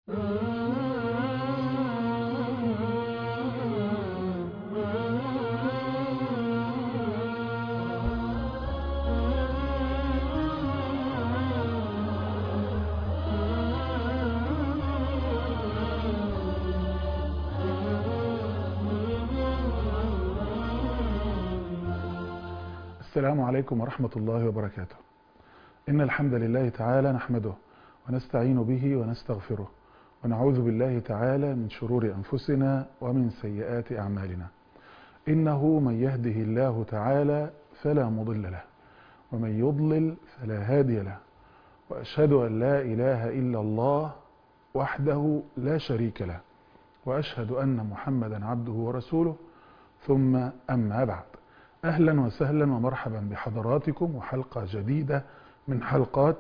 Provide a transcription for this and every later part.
السلام عليكم ورحمة الله وبركاته إن الحمد لله تعالى نحمده ونستعين به ونستغفره ونعوذ بالله تعالى من شرور أنفسنا ومن سيئات أعمالنا إنه من يهده الله تعالى فلا مضل له ومن يضلل فلا هادي له وأشهد أن لا إله إلا الله وحده لا شريك له وأشهد أن محمدا عبده ورسوله ثم أما بعد أهلا وسهلا ومرحبا بحضراتكم وحلقة جديدة من حلقات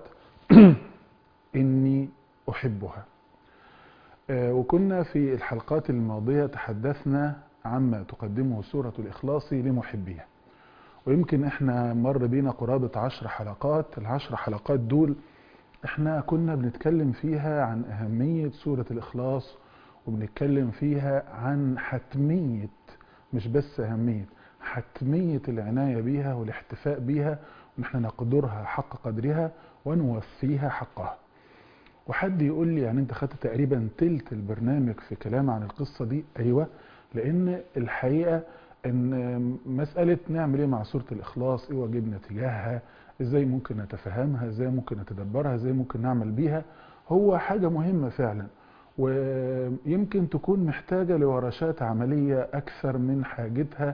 إني أحبها وكنا في الحلقات الماضية تحدثنا عما تقدمه سورة الإخلاص لمحبيها ويمكن احنا مر بينا قرابة عشر حلقات العشر حلقات دول احنا كنا بنتكلم فيها عن أهمية سورة الإخلاص وبنتكلم فيها عن حتمية مش بس أهمية حتمية العناية بيها والاحتفاء بيها ونحن نقدرها حق قدرها ونوفيها حقها وحد يقول لي يعني انت خدت تقريبا تلت البرنامج في كلام عن القصة دي ايوه لان الحقيقة ان مسألة نعمل ايه مع سورة الاخلاص ايه واجبنا تجاهها ازاي ممكن نتفهمها ازاي ممكن نتدبرها ازاي ممكن نعمل بيها هو حاجة مهمة فعلا ويمكن تكون محتاجة لورشات عملية اكثر من حاجتها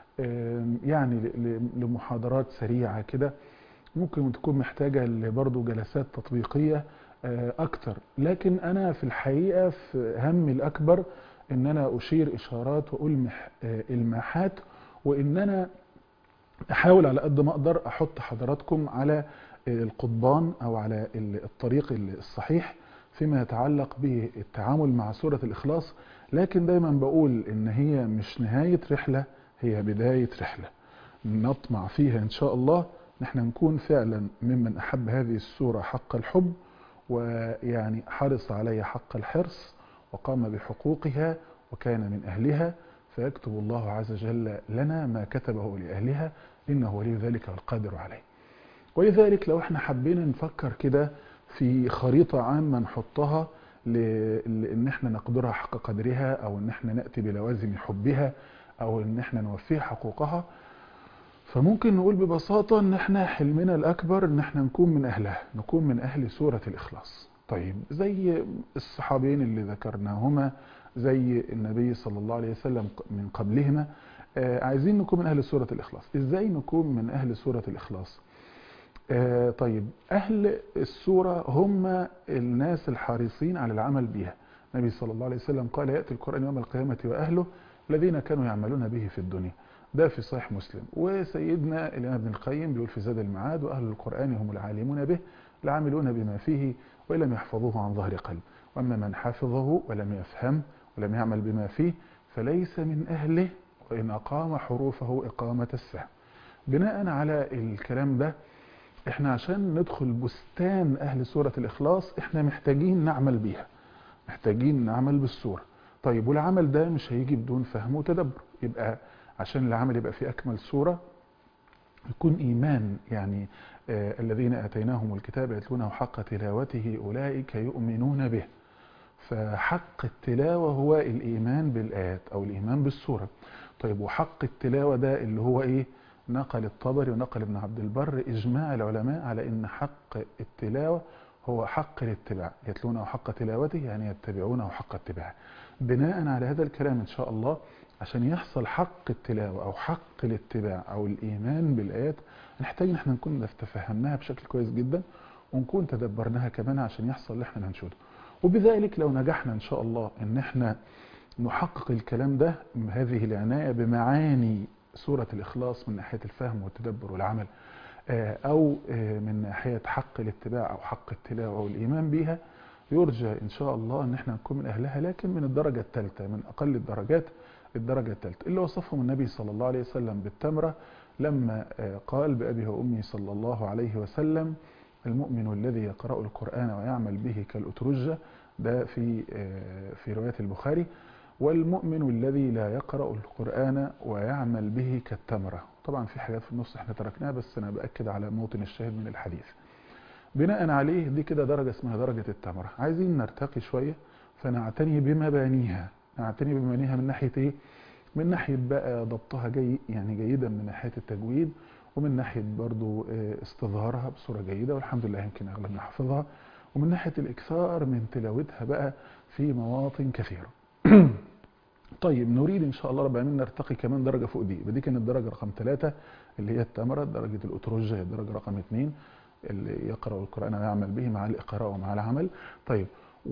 يعني لمحاضرات سريعة كده ممكن تكون محتاجة برضه جلسات تطبيقية أكتر لكن أنا في الحقيقة في همي الأكبر إن أنا أشير إشارات وألمح إلماحات وإن أنا أحاول على قد ما أقدر أحط حضراتكم على القضبان أو على الطريق الصحيح فيما يتعلق بالتعامل مع سورة الإخلاص لكن دايما بقول إن هي مش نهاية رحلة هي بداية رحلة نطمع فيها إن شاء الله نحن نكون فعلا ممن أحب هذه السورة حق الحب ويعني حرص عليها حق الحرص وقام بحقوقها وكان من أهلها فيكتب الله عز وجل لنا ما كتبه لأهلها إنه ولي ذلك والقادر عليه ولذلك لو احنا حبينا نفكر كده في خريطة عامة نحطها لان احنا نقدرها حق قدرها او ان احنا نأتي بلوازم حبها او ان احنا نوفيها حقوقها فممكن نقول ببساطة ان احنا حلمنا الاكبر ان احنا نكون من اهلها نكون من اهل سورة الاخلاص طيب زي الصحابيين اللي ذكرناهما زي النبي صلى الله عليه وسلم من قبلهما آه عايزين نكون من اهل سورة الاخلاص ازاي نكون من اهل سورة الاخلاص آه طيب اهل السورة هم الناس الحريصين على العمل بها النبي صلى الله عليه وسلم قال يأتي القرآن يوم القيامة واهله الذين كانوا يعملون به في الدنيا ده في صحيح مسلم وسيدنا الإمام ابن القيم بيقول في زاد المعاد وأهل القرآن هم العالمون به العاملون بما فيه وإن لم يحفظوه عن ظهر قلب وأما من حفظه ولم يفهم ولم يعمل بما فيه فليس من أهله وإن أقام حروفه إقامة السهم بناء على الكلام ده احنا عشان ندخل بستان أهل سورة الإخلاص احنا محتاجين نعمل بيها محتاجين نعمل بالسورة طيب والعمل ده مش هيجي بدون فهم وتدبر يبقى عشان العمل يبقى في أكمل صورة يكون إيمان يعني آه الذين آتيناهم الكتاب يتلونه حق تلاوته أولئك يؤمنون به فحق التلاوة هو الإيمان بالآيات أو الإيمان بالسورة طيب وحق التلاوة ده اللي هو إيه نقل الطبري ونقل ابن عبد البر إجماع العلماء على إن حق التلاوة هو حق الاتباع يتلونه حق تلاوته يعني يتبعونه حق اتباعه بناء على هذا الكلام إن شاء الله عشان يحصل حق التلاوة أو حق الاتباع أو الإيمان بالآيات نحتاج ان احنا نكون تفهمناها بشكل كويس جدا ونكون تدبرناها كمان عشان يحصل اللي احنا هنشوده وبذلك لو نجحنا إن شاء الله إن احنا نحقق الكلام ده هذه العناية بمعاني سورة الإخلاص من ناحية الفهم والتدبر والعمل أو من ناحية حق الاتباع أو حق التلاوة أو الإيمان بها يرجى إن شاء الله أن احنا نكون من أهلها لكن من الدرجة الثالثة من أقل الدرجات الدرجة الثالثة اللي وصفهم النبي صلى الله عليه وسلم بالتمرة لما قال بأبي وأمي صلى الله عليه وسلم المؤمن الذي يقرأ القرآن ويعمل به كالأترجة ده في في رواية البخاري والمؤمن الذي لا يقرأ القرآن ويعمل به كالتمرة طبعا في حاجات في النص احنا تركناها بس انا بأكد على موطن الشاهد من الحديث بناء عليه دي كده درجة اسمها درجة التمرة عايزين نرتقي شوية فنعتني بمبانيها نعتني بمبانيها من ناحية ايه من ناحية بقى ضبطها جيد يعني جيدا من ناحية التجويد ومن ناحية برضو استظهارها بصورة جيدة والحمد لله يمكن أغلبنا حافظها ومن ناحية الإكثار من تلاوتها بقى في مواطن كثيرة طيب نريد إن شاء الله رب العالمين نرتقي كمان درجة فوق دي دي كانت الدرجة رقم ثلاثة اللي هي التمرة درجة الأتروجة هي الدرجة رقم اثنين اللي يقرأ القرآن ويعمل به مع الإقراء ومع العمل طيب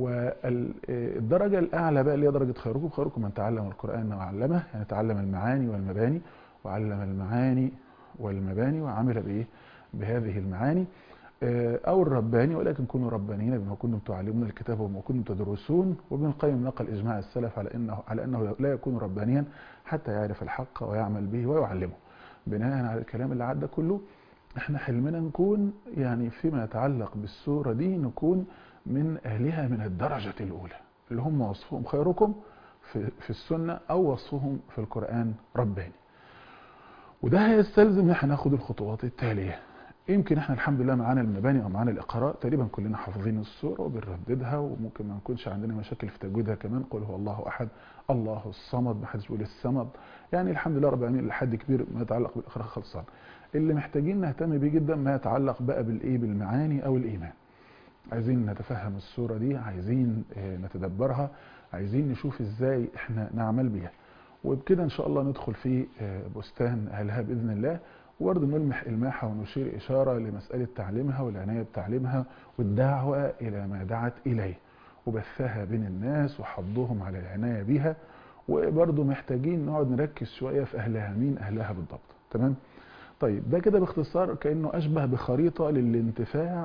والدرجة الأعلى بقى اللي هي درجة خيركم خيركم من تعلم القرآن وعلمه يعني تعلم المعاني والمباني وعلم المعاني والمباني وعمل بإيه بهذه المعاني أو الرباني ولكن كونوا ربانيين بما كنتم تعلمون الكتاب وما كنتم تدرسون وابن القيم نقل إجماع السلف على أنه, على أنه لا يكون ربانيا حتى يعرف الحق ويعمل به ويعلمه بناء على الكلام اللي عدى كله احنا حلمنا نكون يعني فيما يتعلق بالسورة دي نكون من أهلها من الدرجة الأولى اللي هم وصفهم خيركم في, في السنة أو وصفهم في القرآن رباني وده هيستلزم ان احنا ناخد الخطوات التالية يمكن احنا الحمد لله معانا المباني او معانا الاقراء تقريبا كلنا حافظين السوره وبنرددها وممكن ما نكونش عندنا مشاكل في تجويدها كمان قل هو الله احد الله الصمد ما حدش بيقول الصمد يعني الحمد لله رب العالمين لحد كبير ما يتعلق بالاقراء خلصان اللي محتاجين نهتم بيه جدا ما يتعلق بقى بالايه بالمعاني او الايمان عايزين نتفهم السوره دي عايزين نتدبرها عايزين نشوف ازاي احنا نعمل بيها وبكده ان شاء الله ندخل في بستان اهلها باذن الله وبرضه نلمح الماحه ونشير اشاره لمساله تعليمها والعنايه بتعليمها والدعوه الى ما دعت اليه وبثها بين الناس وحضهم على العنايه بها وبرضه محتاجين نقعد نركز شويه في اهلها مين اهلها بالضبط تمام طيب ده كده باختصار كانه اشبه بخريطه للانتفاع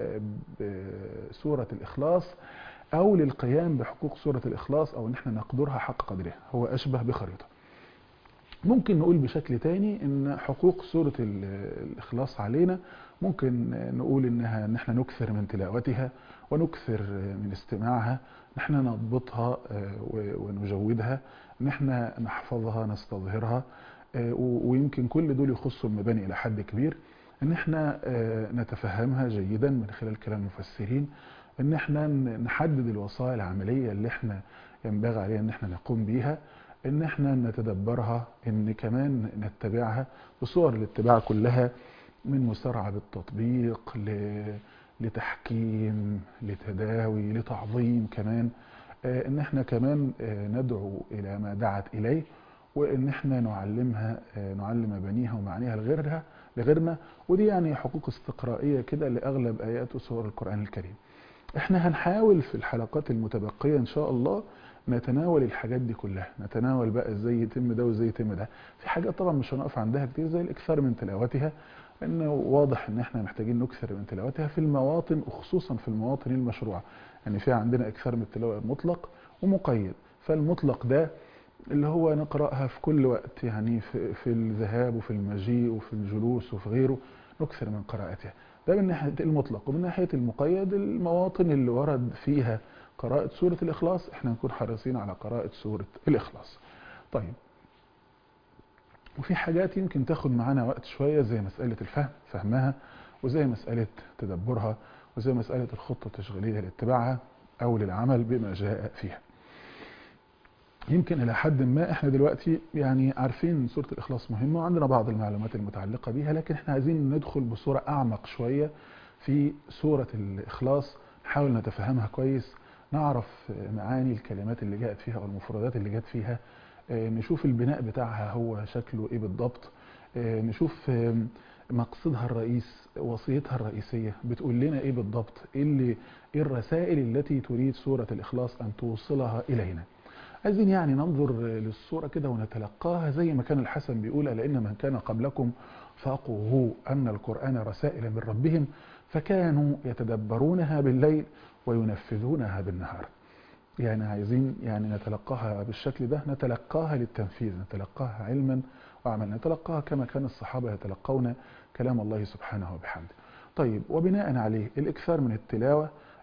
بسوره الاخلاص او للقيام بحقوق سوره الاخلاص او ان احنا نقدرها حق قدرها هو اشبه بخريطه ممكن نقول بشكل تاني ان حقوق سورة الاخلاص علينا ممكن نقول انها ان احنا نكثر من تلاوتها ونكثر من استماعها ان احنا نضبطها ونجودها ان احنا نحفظها نستظهرها ويمكن كل دول يخصوا المباني الى حد كبير ان احنا نتفهمها جيدا من خلال كلام المفسرين ان احنا نحدد الوسائل العملية اللي احنا ينبغي علينا ان احنا نقوم بيها ان احنا نتدبرها ان كمان نتبعها بصور الاتباع كلها من مسارعة بالتطبيق لتحكيم لتداوي لتعظيم كمان ان احنا كمان ندعو الى ما دعت اليه وان احنا نعلمها نعلم بنيها ومعانيها لغيرها لغيرنا ودي يعني حقوق استقرائية كده لاغلب ايات وسور القرآن الكريم احنا هنحاول في الحلقات المتبقية ان شاء الله نتناول الحاجات دي كلها نتناول بقى ازاي يتم ده وازاي يتم ده في حاجات طبعا مش هنقف عندها كتير زي الاكثار من تلاوتها انه واضح ان احنا محتاجين نكثر من تلاوتها في المواطن وخصوصا في المواطن المشروعه يعني في عندنا اكثار من التلاوه مطلق ومقيد فالمطلق ده اللي هو نقراها في كل وقت يعني في, في الذهاب وفي المجيء وفي الجلوس وفي غيره نكثر من قراءتها ده من ناحيه المطلق ومن ناحيه المقيد المواطن اللي ورد فيها قراءة سورة الإخلاص احنا نكون حريصين على قراءة سورة الإخلاص طيب وفي حاجات يمكن تاخد معانا وقت شوية زي مسألة الفهم فهمها وزي مسألة تدبرها وزي مسألة الخطة التشغيلية لاتباعها أو للعمل بما جاء فيها يمكن إلى حد ما احنا دلوقتي يعني عارفين سورة الإخلاص مهمة وعندنا بعض المعلومات المتعلقة بيها لكن احنا عايزين ندخل بصورة أعمق شوية في سورة الإخلاص نحاول نتفهمها كويس نعرف معاني الكلمات اللي جاءت فيها والمفردات اللي جاءت فيها نشوف البناء بتاعها هو شكله ايه بالضبط نشوف مقصدها الرئيس وصيتها الرئيسية بتقول لنا ايه بالضبط ايه, اللي إيه الرسائل التي تريد سورة الإخلاص أن توصلها إلينا عايزين يعني ننظر للصورة كده ونتلقاها زي ما كان الحسن بيقول لأن من كان قبلكم فاقوه أن القرآن رسائل من ربهم فكانوا يتدبرونها بالليل وينفذونها بالنهار يعني عايزين يعني نتلقاها بالشكل ده نتلقاها للتنفيذ نتلقاها علما وعملا نتلقاها كما كان الصحابة يتلقون كلام الله سبحانه وبحمده طيب وبناء عليه الإكثار من التلاوة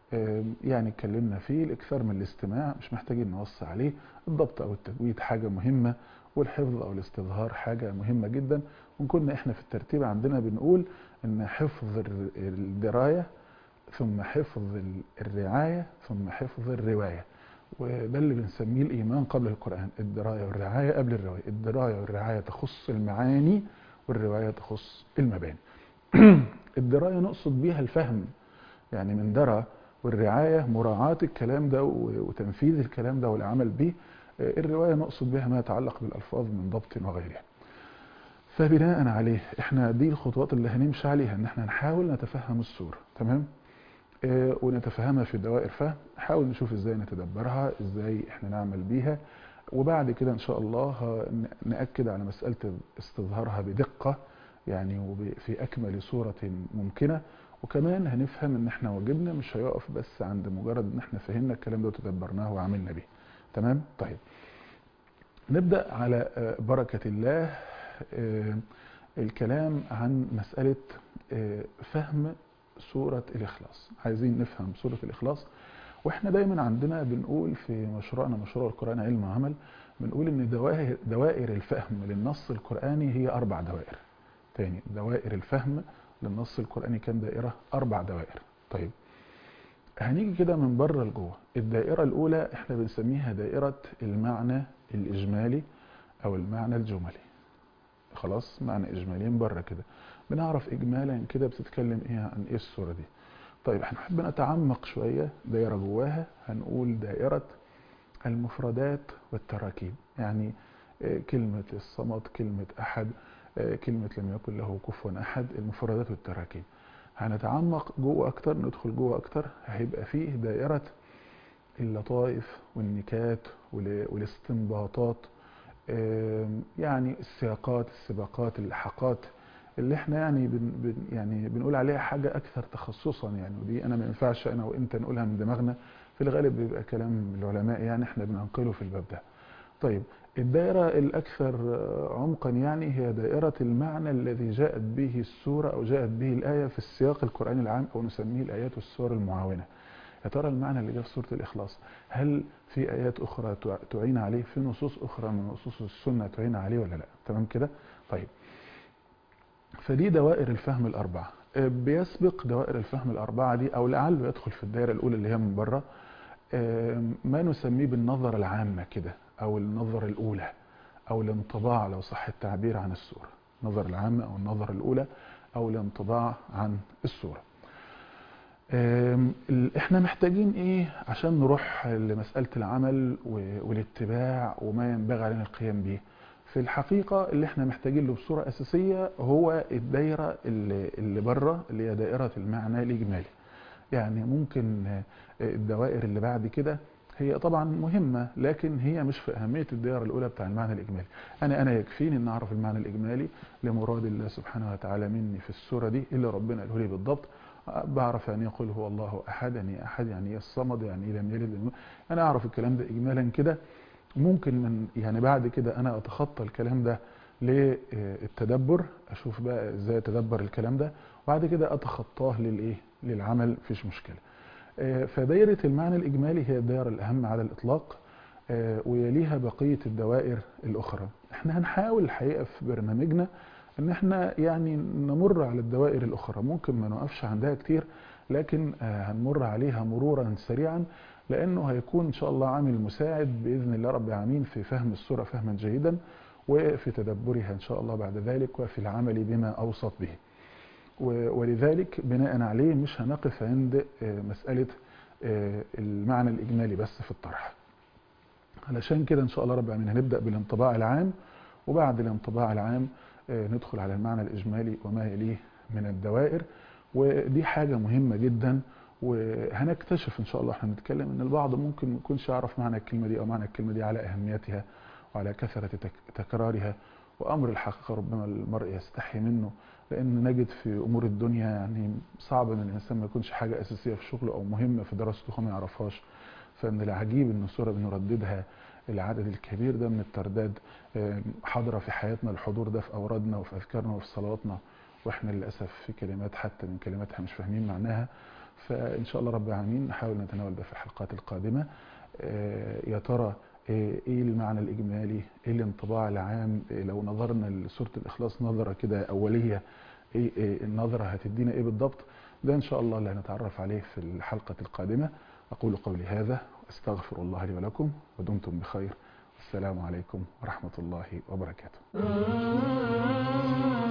يعني اتكلمنا فيه الاكثار من الاستماع مش محتاجين نوصي عليه الضبط او التجويد حاجه مهمه والحفظ او الاستظهار حاجه مهمه جدا وكنا احنا في الترتيب عندنا بنقول ان حفظ الدرايه ثم حفظ الرعايه ثم حفظ الروايه وده اللي بنسميه الايمان قبل القران الدرايه والرعايه قبل الروايه الدرايه والرعايه تخص المعاني والروايه تخص المباني الدرايه نقصد بيها الفهم يعني من درى والرعايه مراعاه الكلام ده وتنفيذ الكلام ده والعمل به الروايه نقصد بها ما يتعلق بالالفاظ من ضبط وغيرها فبناء عليه احنا دي الخطوات اللي هنمشي عليها ان احنا نحاول نتفهم السوره تمام اه ونتفهمها في دوائر فهم نحاول نشوف ازاي نتدبرها ازاي احنا نعمل بيها وبعد كده ان شاء الله ناكد على مساله استظهارها بدقه يعني وفي اكمل صوره ممكنه وكمان هنفهم ان احنا واجبنا مش هيقف بس عند مجرد ان احنا فهمنا الكلام ده وتدبرناه وعملنا بيه تمام طيب نبدا على بركه الله الكلام عن مساله فهم سوره الاخلاص عايزين نفهم سوره الاخلاص واحنا دايما عندنا بنقول في مشروعنا مشروع القران علم وعمل بنقول ان دوائر دوائر الفهم للنص القراني هي اربع دوائر تاني دوائر الفهم للنص القرآني كام دائرة؟ أربع دوائر. طيب هنيجي كده من بره لجوه، الدائرة الأولى احنا بنسميها دائرة المعنى الإجمالي أو المعنى الجملي. خلاص؟ معنى إجمالي من بره كده. بنعرف إجمالا كده بتتكلم إيه عن إيه الصورة دي. طيب احنا نحب نتعمق شوية دائرة جواها هنقول دائرة المفردات والتراكيب، يعني كلمة الصمد، كلمة أحد، كلمة لم يكن له كفوا أحد المفردات والتراكيب هنتعمق جوه أكتر ندخل جوه أكتر هيبقى فيه دائرة اللطائف والنكات والاستنباطات يعني السياقات السباقات اللحقات اللي احنا يعني بن بن يعني بنقول عليها حاجة أكثر تخصصا يعني ودي أنا ما ينفعش أنا وأنت نقولها من دماغنا في الغالب بيبقى كلام العلماء يعني احنا بننقله في الباب ده طيب الدائرة الأكثر عمقا يعني هي دائرة المعنى الذي جاءت به السورة أو جاءت به الآية في السياق القرآني العام أو نسميه الآيات والسور المعاونة يا ترى المعنى اللي جاء في سورة الإخلاص هل في آيات أخرى تعين عليه في نصوص أخرى من نصوص السنة تعين عليه ولا لا تمام كده طيب فدي دوائر الفهم الأربعة بيسبق دوائر الفهم الأربعة دي أو لعله يدخل في الدائرة الأولى اللي هي من بره ما نسميه بالنظرة العامة كده أو النظرة الأولى أو الانطباع لو صح التعبير عن السورة النظرة العامة أو النظرة الأولى أو الانطباع عن السورة احنا محتاجين ايه عشان نروح لمسألة العمل والاتباع وما ينبغي علينا القيام به في الحقيقة اللي احنا محتاجين له بصورة أساسية هو الدايرة اللي, اللي بره اللي هي دائرة المعنى الإجمالي يعني ممكن الدوائر اللي بعد كده هي طبعا مهمة لكن هي مش في أهمية الدائرة الأولى بتاع المعنى الإجمالي أنا أنا يكفيني أن أعرف المعنى الإجمالي لمراد الله سبحانه وتعالى مني في السورة دي اللي ربنا قاله لي بالضبط بعرف يعني يقول هو الله أحد يعني أحد يعني الصمد يعني لم يلد أنا أعرف الكلام ده إجمالا كده ممكن من يعني بعد كده أنا أتخطى الكلام ده للتدبر أشوف بقى إزاي أتدبر الكلام ده وبعد كده أتخطاه للإيه للعمل مفيش مشكلة فدائرة المعنى الإجمالي هي الدائرة الأهم على الإطلاق ويليها بقية الدوائر الأخرى احنا هنحاول الحقيقة في برنامجنا ان احنا يعني نمر على الدوائر الأخرى ممكن ما نقفش عندها كتير لكن هنمر عليها مرورا سريعا لأنه هيكون إن شاء الله عامل مساعد بإذن الله رب العالمين في فهم السورة فهما جيدا وفي تدبرها إن شاء الله بعد ذلك وفي العمل بما أوصت به ولذلك بناء عليه مش هنقف عند مسألة المعنى الإجمالي بس في الطرح علشان كده إن شاء الله رب العالمين هنبدأ بالانطباع العام وبعد الانطباع العام ندخل على المعنى الإجمالي وما يليه من الدوائر ودي حاجة مهمة جدا وهنكتشف إن شاء الله احنا نتكلم إن البعض ممكن ما يكونش يعرف معنى الكلمة دي أو معنى الكلمة دي على أهميتها وعلى كثرة تكرارها وأمر الحقيقة ربما المرء يستحي منه لأن نجد في أمور الدنيا يعني صعب أن الإنسان ما يكونش حاجة أساسية في شغله أو مهمة في دراسته ما يعرفهاش فإن العجيب أن السورة بنرددها العدد الكبير ده من الترداد حاضرة في حياتنا الحضور ده في أورادنا وفي أذكارنا وفي صلواتنا وإحنا للأسف في كلمات حتى من كلماتها مش فاهمين معناها فإن شاء الله رب العالمين نحاول نتناول ده في الحلقات القادمة يا ترى ايه المعنى الاجمالي ايه الانطباع العام لو نظرنا لسوره الاخلاص نظره كده اوليه ايه, إيه النظره هتدينا ايه بالضبط ده ان شاء الله اللي هنتعرف عليه في الحلقه القادمه اقول قولي هذا واستغفر الله لي ولكم ودمتم بخير والسلام عليكم ورحمه الله وبركاته